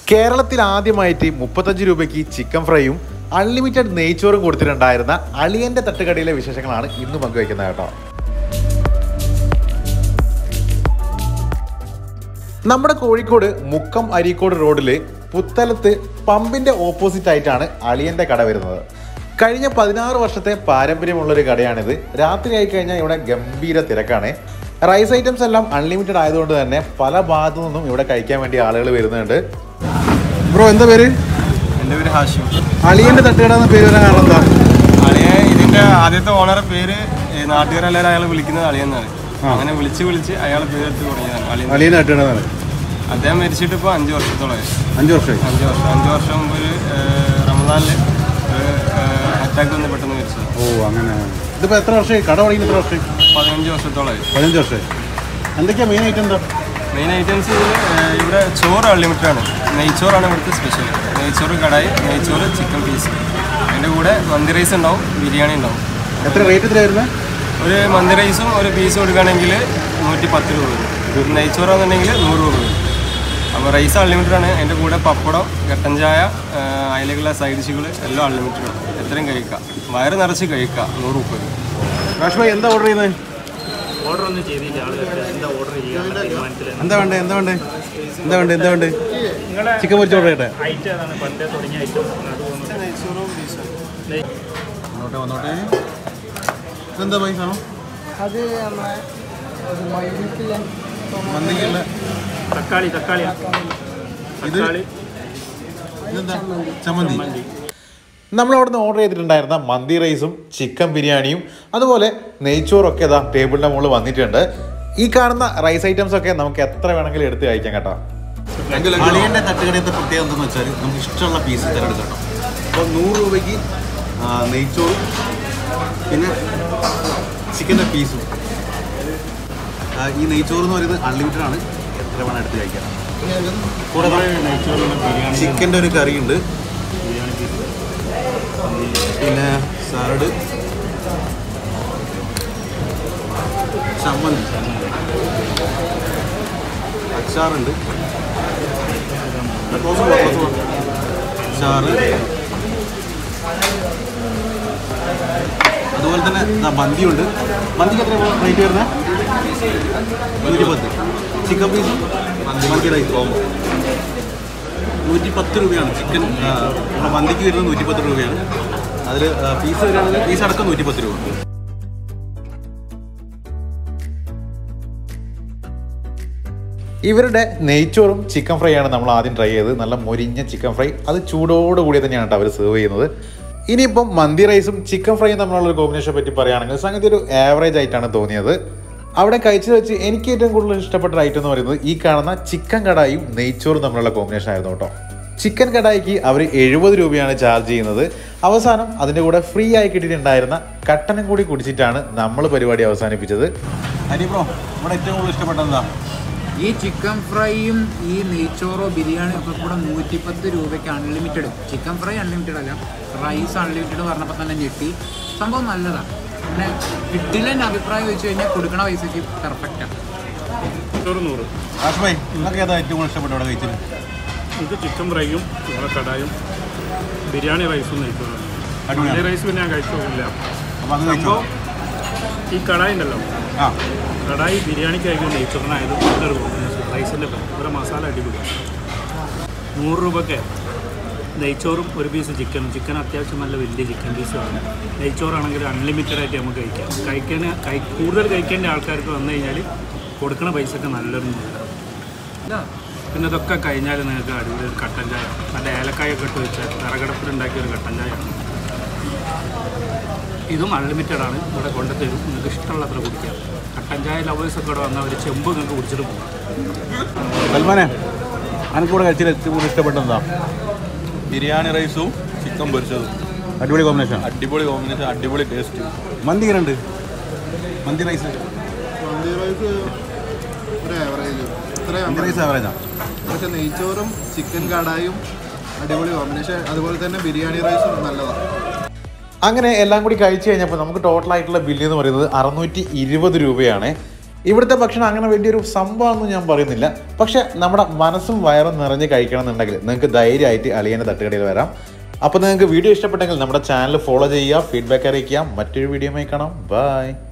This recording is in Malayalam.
കേരളത്തിൽ ആദ്യമായിട്ട് മുപ്പത്തഞ്ച് രൂപയ്ക്ക് ചിക്കൻ ഫ്രൈയും അൺലിമിറ്റഡ് നെയ്ച്ചോറും കൊടുത്തിട്ടുണ്ടായിരുന്ന അളിയന്റെ തട്ടുകടയിലെ വിശേഷങ്ങളാണ് ഇന്ന് പങ്കുവയ്ക്കുന്നത് കേട്ടോ നമ്മുടെ കോഴിക്കോട് മുക്കം അരീക്കോട് റോഡിൽ പുത്തലത്ത് പമ്പിന്റെ ഓപ്പോസിറ്റ് ആയിട്ടാണ് അളിയന്റെ കട വരുന്നത് കഴിഞ്ഞ പതിനാറ് വർഷത്തെ പാരമ്പര്യമുള്ളൊരു കടയാണിത് രാത്രി ആയി കഴിഞ്ഞാൽ ഇവിടെ ഗംഭീര തിരക്കാണ് റൈസ് ഐറ്റംസ് എല്ലാം അൺലിമിറ്റഡ് ആയതുകൊണ്ട് തന്നെ പല ഭാഗത്തു നിന്നും ഇവിടെ കഴിക്കാൻ വേണ്ടി ആളുകൾ വരുന്നുണ്ട് ബ്രോ എന്താ പേര് എൻ്റെ പേര് ഹാഷിം അളിയന്റെ തട്ടുകട എന്ന പേര് വരാൻ കാരണം എന്താ അളിയെ ഇതിന്റെ ആദ്യത്തെ ഓണറെ പേര് ഏ, നാട്ടുകാരെല്ലാവരും അയാളെ വിളിക്കുന്നത് അളിയെന്നാണ് അങ്ങനെ വിളിച്ച് വിളിച്ച് അയാളെ പേരെടുത്ത് തുടങ്ങിയതാണ് അളിയൻ അളിയൻ തട്ടുകട അദ്ദേഹം മരിച്ചിട്ട് ഇപ്പോൾ അഞ്ച് വർഷത്തോളമായി അഞ്ചു വർഷമായി അഞ്ച് വർഷം അഞ്ച് വർഷം മുമ്പ് ഒരു ഏ, റമദാനിൽ ഒരു അറ്റാക്ക് വന്ന് പെട്ടെന്ന് മരിച്ചത് ഓ അങ്ങനെ ഇതിപ്പോ എത്ര വർഷമായി കട തുടങ്ങി എത്ര വർഷമായി പതിനഞ്ച് വർഷത്തോളമായി പതിനഞ്ച് വർഷമായി എന്തൊക്കെയാ മെയിൻ ഐറ്റം എന്താ മെയിൻ ഐറ്റംസ് ഇതിൽ ഇവിടെ ചോറ് അൺലിമിറ്റഡ് ആണ് നെയ്ച്ചോറാണ് ഇവിടുത്തെ സ്പെഷ്യൽ നെയ്ച്ചോറ് കടായി നെയ്ച്ചോറ് ചിക്കൻ പീസ് അതിൻ്റെ കൂടെ മന്തി റൈസ് ഉണ്ടാവും ബിരിയാണി ഉണ്ടാവും എത്ര റേറ്റ് എത്ര വരുന്നത് ഒരു മന്തി റൈസും ഒരു പീസും എടുക്കുകയാണെങ്കിൽ നൂറ്റി പത്ത് രൂപ വരും നെയ്ച്ചോറാണെന്നുണ്ടെങ്കിൽ നൂറ് രൂപ വരും അപ്പോൾ റൈസ് അൺലിമിറ്റഡ് ആണ് അതിൻ്റെ കൂടെ പപ്പടം കട്ടൻ ചായ ആ, അതിലേക്കുള്ള സൈഡ് ഡിഷുകൾ എല്ലാം അൺലിമിറ്റഡ് ആണ് എത്രയും കഴിക്കാം വയറ് നിറച്ച് കഴിക്കാം നൂറ് രൂപ വരും രാഷ് ഭായി എന്താ ഓർഡർ ചെയ്യുന്നത് ഓർഡർ ഒന്നും ചെയ്തില്ല ആള് എന്താ ഓർഡർ ചെയ്യാനുള്ള തീരുമാനത്തിലാണ് എന്താ വേണ്ടേ എന്താ വേണ്ടേ എന്താ വേണ്ടേ എന്താ വേണ്ടേ ചിക്കൻ പൊരിച്ച് ഓർഡർ ചെയ്യട്ടെ ഐറ്റം ഏതാണ് പണ്ടേ തുടങ്ങിയ ഐറ്റം വന്നോട്ടെ വന്നോട്ടെ എന്താ പൈസ ആണോ അത് നമ്മളെ മന്തിക്കുള്ള തക്കാളി തക്കാളി ഇത് തക്കാളി ഇതെന്താ ചമ്മന്തി നമ്മൾ അവിടുന്ന് ഓർഡർ ചെയ്തിട്ടുണ്ടായിരുന്ന മന്തി റൈസും ചിക്കൻ ബിരിയാണിയും അതുപോലെ നെയ്ച്ചോറും ഒക്കെ ഇതാ ടേബിളിന്റെ മുകളിൽ വന്നിട്ടുണ്ട് ഈ കാണുന്ന റൈസ് ഐറ്റംസ് ഒക്കെ നമുക്ക് എത്ര വേണമെങ്കിലും എടുത്ത് കഴിക്കാം കേട്ടോ അളിയൻ്റെ തട്ടുകടയത്തെ പ്രത്യേകത എന്താണെന്ന് വെച്ചാൽ നമുക്ക് ഇഷ്ടമുള്ള പീസ് തിരഞ്ഞെടുക്കാം കേട്ടോ അപ്പോൾ നൂറ് രൂപയ്ക്ക് ആ, നെയ്ച്ചോറും പിന്നെ ചിക്കൻ്റെ പീസും ആ, ഈ നെയ്ച്ചോറ് എന്ന് പറയുന്നത് അൺലിമിറ്റഡ് ആണ് എത്ര വേണം എടുത്ത് കഴിക്കാം കൂടെ ചിക്കൻ്റെ ഒരു കറിയുണ്ട് പിന്നെ സാലഡ് ചമ്മന്തി അച്ചാറുണ്ട് ക്ലോസ് പോവാം, ക്ലോസ് പോവാം. അച്ചാറ് അതുപോലെ തന്നെ ദാ മന്തിയുണ്ട് മന്തിക്ക് എത്ര റേറ്റ് വരുന്നത് നൂറ്റി പത്ത് ചിക്കൻ പീസ് മന്തി റൈസ് കോമ്പോ നൂറ്റി പത്ത് രൂപയാണ് ചിക്കൻ ആ, നമ്മുടെ മന്തിക്ക് വരുന്നത് നൂറ്റി പത്ത് രൂപയാണ് അതിൽ പീസ് വരികയാണെങ്കിൽ പീസ് അടക്കം നൂറ്റി പത്ത് രൂപ ഇവരുടെ നെയ്ച്ചോറും ചിക്കൻ ഫ്രൈ ആണ് നമ്മൾ ആദ്യം ട്രൈ ചെയ്തത് നല്ല മൊരിഞ്ഞ ചിക്കൻ ഫ്രൈ അത് ചൂടോട് കൂടി തന്നെയാണ് കേട്ടോ അവർ സെർവ് ചെയ്യുന്നത് ഇനിയിപ്പം മന്തി റൈസും ചിക്കൻ ഫ്രൈയും തമ്മിലുള്ള ഒരു കോമ്പിനേഷനെ പറ്റി പറയുകയാണെങ്കിൽ സംഗതി ഒരു ആവറേജ് ആയിട്ടാണ് തോന്നിയത് അവിടെ കഴിച്ചു വെച്ച് എനിക്ക് ഏറ്റവും കൂടുതൽ ഇഷ്ടപ്പെട്ട ഐറ്റം എന്ന് പറയുന്നത് ഈ കാണുന്ന ചിക്കൻ കടായും നെയ്ച്ചോറും തമ്മിലുള്ള കോമ്പിനേഷൻ ആയിരുന്നു കേട്ടോ ചിക്കൻ കടായിക്ക് അവർ എഴുപത് രൂപയാണ് ചാർജ് ചെയ്യുന്നത് അവസാനം അതിൻ്റെ കൂടെ ഫ്രീ ആയി കിട്ടിയിട്ടുണ്ടായിരുന്ന കട്ടനും കൂടി കുടിച്ചിട്ടാണ് നമ്മൾ പരിപാടി അവസാനിപ്പിച്ചത് ഹരി ബ്രോ ഇവിടെ ഏറ്റവും കൂടുതൽ ഇഷ്ടപ്പെട്ടത് എന്താ ഈ ചിക്കൻ ഫ്രൈയും ഈ നെയ്ച്ചോറോ ബിരിയാണിയോ ഒക്കെ കൂടെ നൂറ്റിപ്പത്ത് രൂപയ്ക്ക് അൺലിമിറ്റഡ് ചിക്കൻ ഫ്രൈ അൺലിമിറ്റഡ് അല്ല റൈസ് അൺലിമിറ്റഡ് പറഞ്ഞപ്പോൾ തന്നെ ഞെട്ടി സംഭവം നല്ലതാണ് പിന്നെ കിട്ടില്ല എൻ്റെ അഭിപ്രായം വെച്ച് കഴിഞ്ഞാൽ കൊടുക്കണ പൈസക്ക് പെർഫെക്റ്റാണ് ചോറ് നൂറ് ആഷ് ഭായി നിങ്ങൾക്ക് ഏതാ ഏറ്റവും കൂടുതൽ ഇഷ്ടപ്പെട്ട ഇവിടെ കഴിച്ചത് എനിക്ക് ചിക്കൻ ഫ്രൈയും ഇവിടെ കടായും ബിരിയാണി റൈസും നെയ്ച്ചോറും അടിപൊളിയാണ്. മന്തി റൈസ് പിന്നെ ഞാൻ കഴിച്ചില്ല അപ്പോൾ അത് കഴിച്ചോ സംഭവം ഈ കടായി ഉണ്ടല്ലോ ആ കടായി ബിരിയാണിക്ക് കഴിക്കുന്ന നെയ്ച്ചോറിനായത് നല്ലൊരു കോമ്പിനേഷൻ റൈസിൻ്റെ ഒരു മസാല അടിപൊളിയാണ് നൂറ് രൂപയ്ക്ക് നെയ്ച്ചോറും ഒരു പീസ് ചിക്കനും ചിക്കൻ അത്യാവശ്യം നല്ല വലിയ ചിക്കൻ പീസുമാണ് നെയ്ച്ചോറാണെങ്കിൽ അൺലിമിറ്റഡ് ആയിട്ട് നമുക്ക് കഴിക്കാം കഴിക്കാൻ കഴി കൂടുതൽ കഴിക്കേണ്ട ആൾക്കാർക്ക് വന്നു കഴിഞ്ഞാൽ കൊടുക്കുന്ന പൈസക്ക് നല്ലൊരു മുതലാണ് പിന്നെ ഇതൊക്കെ കഴിഞ്ഞാൽ നിങ്ങൾക്ക് അടിപൊളി ഒരു കട്ടൻ ചായ നല്ല ഏലക്കായൊക്കെ ഇട്ട് വെച്ച വിറകടപ്പിലുണ്ടാക്കിയ ഒരു കട്ടൻ ചായ ഇതും അൺലിമിറ്റഡ് ആണ് ഇവിടെ കൊണ്ടുതരും നിങ്ങൾക്ക് ഇഷ്ടമുള്ളത്ര കുടിക്കാം കട്ടൻ ചായ ലവേഴ്സൊക്കെ ഇവിടെ വന്നാൽ ഒരു ചെമ്പ് നിങ്ങൾക്ക് കുടിച്ചിട്ട് പോകാം സൽമാനെ എനിക്ക് ഇവിടെ കഴിച്ചത് ഏറ്റവും കൂടുതൽ ഇഷ്ടപ്പെട്ടത് എന്താ ബിരിയാണി റൈസും ചിക്കൻ പൊരിച്ചതും അടിപൊളി കോമ്പിനേഷൻ അടിപൊളി കോമ്പിനേഷൻ അടിപൊളി ടേസ്റ്റ് മന്തി ഇങ്ങനെ ഉണ്ട് മന്തി റൈസ് മന്തി റൈസ് ഒരു ആവറേജ് മന്തി റൈസ് ആവറേജാ പക്ഷെ നെയ്ച്ചോറും ചിക്കൻ കടായും അടിപൊളി കോമ്പിനേഷൻ അതുപോലെ തന്നെ ബിരിയാണി റൈസും നല്ലതാണ് അങ്ങനെ എല്ലാം കൂടി കഴിച്ചു കഴിഞ്ഞപ്പോൾ നമുക്ക് ടോട്ടൽ ആയിട്ടുള്ള ബില്ല് എന്ന് പറയുന്നത് അറുന്നൂറ്റി ഇരുപത് രൂപയാണ് ഇവിടുത്തെ ഭക്ഷണം അങ്ങനെ വലിയൊരു സംഭവമൊന്നും ഞാൻ പറയുന്നില്ല പക്ഷെ നമ്മുടെ മനസ്സും വയറും നിറഞ്ഞ് കഴിക്കണം എന്നുണ്ടെങ്കിൽ നിങ്ങൾക്ക് ധൈര്യമായിട്ട് അളിയൻ്റെ തട്ടുകടയിൽ വരാം അപ്പോൾ നിങ്ങൾക്ക് വീഡിയോ ഇഷ്ടപ്പെട്ടെങ്കിൽ നമ്മുടെ ചാനൽ ഫോളോ ചെയ്യുക ഫീഡ്ബാക്ക് അറിയിക്കുക മറ്റൊരു വീഡിയോയുമായി കാണാം ബൈ